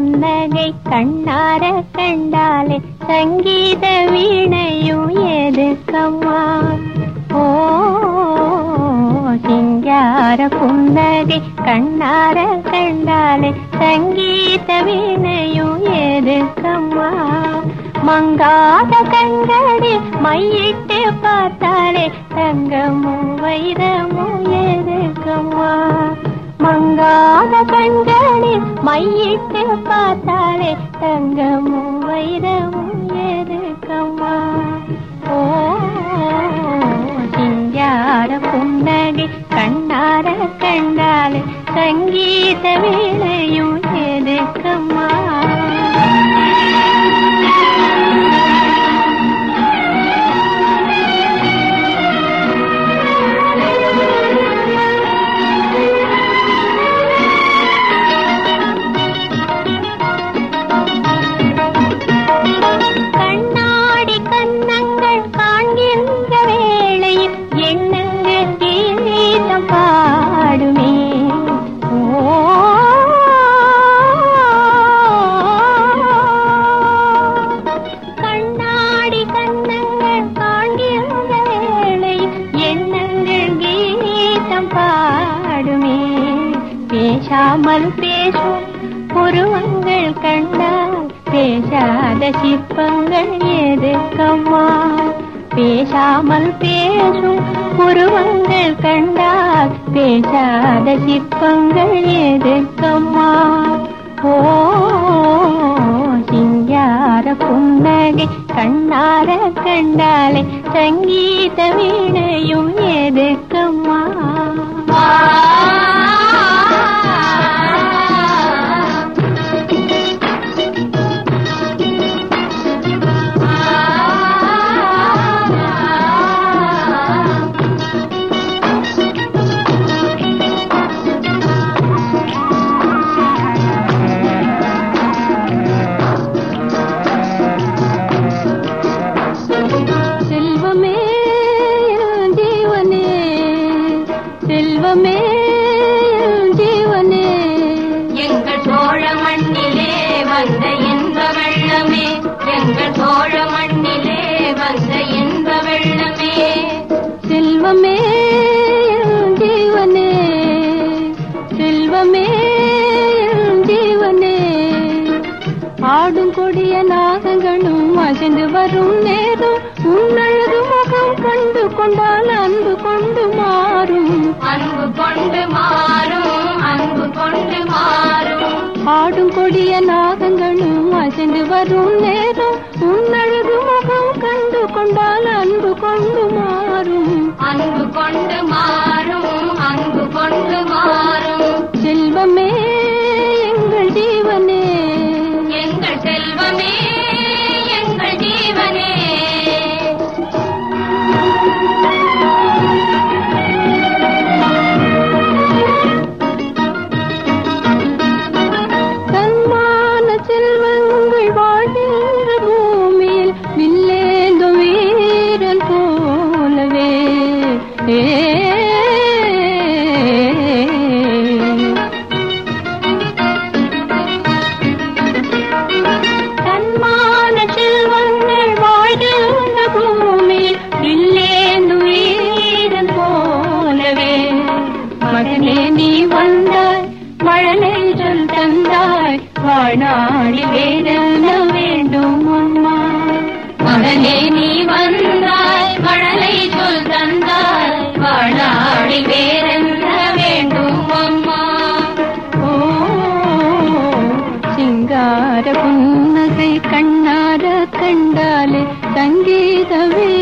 புன்னகை கண்ணார கண்டாலே சங்கீத வீணையும் எதுக்கம்மா ஓ சிங்கார புன்னகை கண்ணார கண்டாலே சங்கீத வீணையும் எதுக்கம்மா மங்காத கண்களில் மையிட்டு பார்த்தாலே தங்கமும் வைரமும் எதுக்கம்மா மங்காத கண்களில் மையிட்டு பார்த்தாலே தங்கமும் வைரமும் எதுக்கம்மா ஓ சிங்கார புன்னகை கண்ணார கண்டாலே சங்கீத வேளையும் எதுக்கம்மா கண்ணாடி கன்னங்கள் காண்கின்ற வேளையில் எண்ணங்கள் கீதம் பாடுமே ஓ கண்ணாடி கன்னங்கள் காண்கின்ற வேளையில் எண்ணங்கள் கீதம் பாடுமே பேசாமல் பேசும் புருவங்கள் கண்டால் பேசாத சிற்பங்கள் எதுக்கம்மா பேசாமல் பேசும் புருவங்கள் கண்டால் பேசாத சிற்பங்கள் எதுக்கம்மா ஓ சிங்கார புன்னகை கண்ணார கண்டாலே சங்கீத வீணையும் எதுக்கம்மா செல்வமே என் ஜீவனே செல்வமே என் ஜீவனே எங்கள் சோழ மண்ணிலே வந்த இன்ப வெள்ளமே எங்கள் சோழ மண்ணிலே வந்த இன்ப வெள்ளமே செல்வமே என் ஜீவனே செல்வமே என் ஜீவனே ஆடும் கொடிய நாகங்களும் அசைந்து வரும் நேரம் உன்னழகு முகம் கண்டு கொண்டால் அன்பு கொண்டு மாறும் அன்பு கொண்டு மாறும் அன்பு கொண்டு மாறும் ஆடும் கொடிய நாகங்களும் அசைந்து வரும் நேரம் உன்னழகு முகம் கண்டு கொண்டால் அன்பு கொண்டு மாறும் அன்பு கொண்டு மாறும் அன்பு கொண்டு மாறும் செல்வமே எங்கள் ஜீவனே எங்கள் செல்வமே எங்கள் ஜீவனே தன்மான செல்வங்கள் வாழ்கின்ற பூமியில் வில்லேந்தும் வீரன் போலவே ஏ தன்மான செல்வங்கள் வாழ்கின்ற பூமியில் வில்லேந்தும் வீரன் போலவே மகனே நீ வந்தாய் மழலை சொல் தந்தாய் வாழ்நாளி வேதன வேண்டும் அம்மா மகனே நீ வந்தாய் மழலை சொல் தந்தாய் வாழாடி வேறென்ன வேண்டும் அம்மா ஓ சிங்கார புன்னகை கண்ணார கண்டாலே சங்கீத